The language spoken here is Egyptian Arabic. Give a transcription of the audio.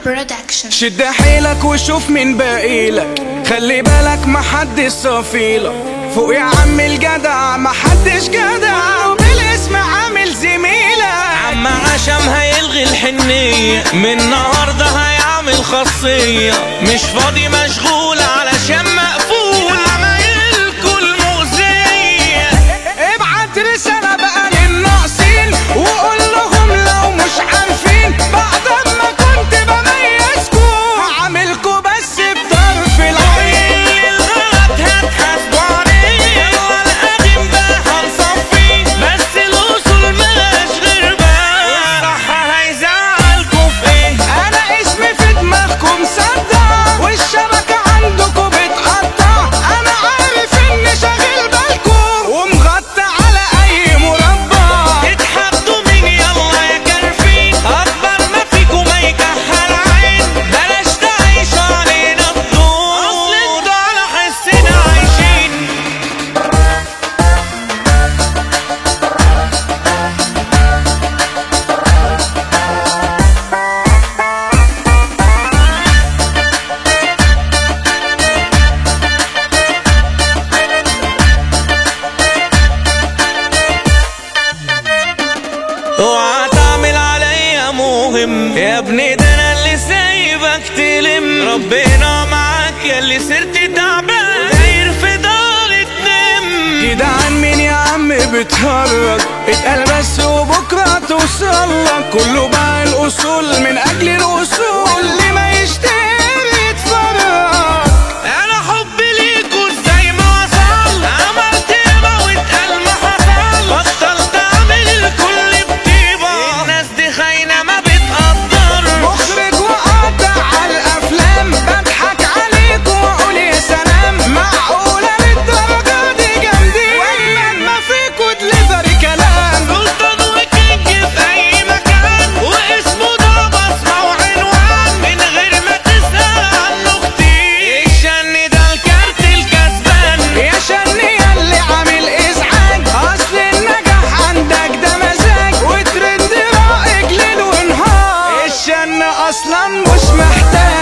برودكشن شد حيلك وشوف مين باقيلك خلي بالك محدش صافيلك فوق يا عم الجدع محدش جدع وبالاسم عامل زميلك عم عشم هيلغي الحنية من النهاردة هيعمل خاصية مش فاضي مشغول علشان مقفول عمايلكوا المؤذية ابعت رسالة بقى للناقصين وقول لهم لو مش عارفين بعد ما كنت بميزكوا هعملكوا بس بطرف العين اللي الغلط هتحاسبوا عليه يلا القديم ده هنصفيه بس الوصول ملاش غير بقى والصح هيزعلكوا في ايه انا اسمي في دماغكم صدع والشبكة عندكم بتقطع انا عارف اني شاغل بالكم ومغطى على اي مربع تتحدوا مين يلا يا كارفين اكبر ما فيكم ما يكحل عين بلاش تعيشوا علينا الدور اصل انتوا على حسنا عايشين اوعى تعمل عليا مهم يا ابني ده انا اللي سايبك تلم ربنا معاك يا اللي صرت تعبان داير في دار تنم جدعان مين يا عم بتهرج اتقال بس وبكرة توصلك كله بقى الاصول من اجل الاصول اللي ما يشتري يتفرج انا حبي ليكوا زي ما وصل عملت ياما واتقال ما حصل بطلت اعمل الكل بطيبة الناس دي خاينة ما بتقدر مخرج وقاطع على الافلام بضحك عليك واقول يا سلام معقولة للدرجة دي جامدين ولا ما فيكوا دليفري كلام سلطان وكينج في اي مكان واسمه ده بصمة وعنوان من غير ما تسأل عنه كتير الشن ده الكارت الكسبان يا شني اللي عامل ازعاج اصل النجاح عندك ده مزاج وترند رائج ليل ونهار الشن اصلا مش محتاج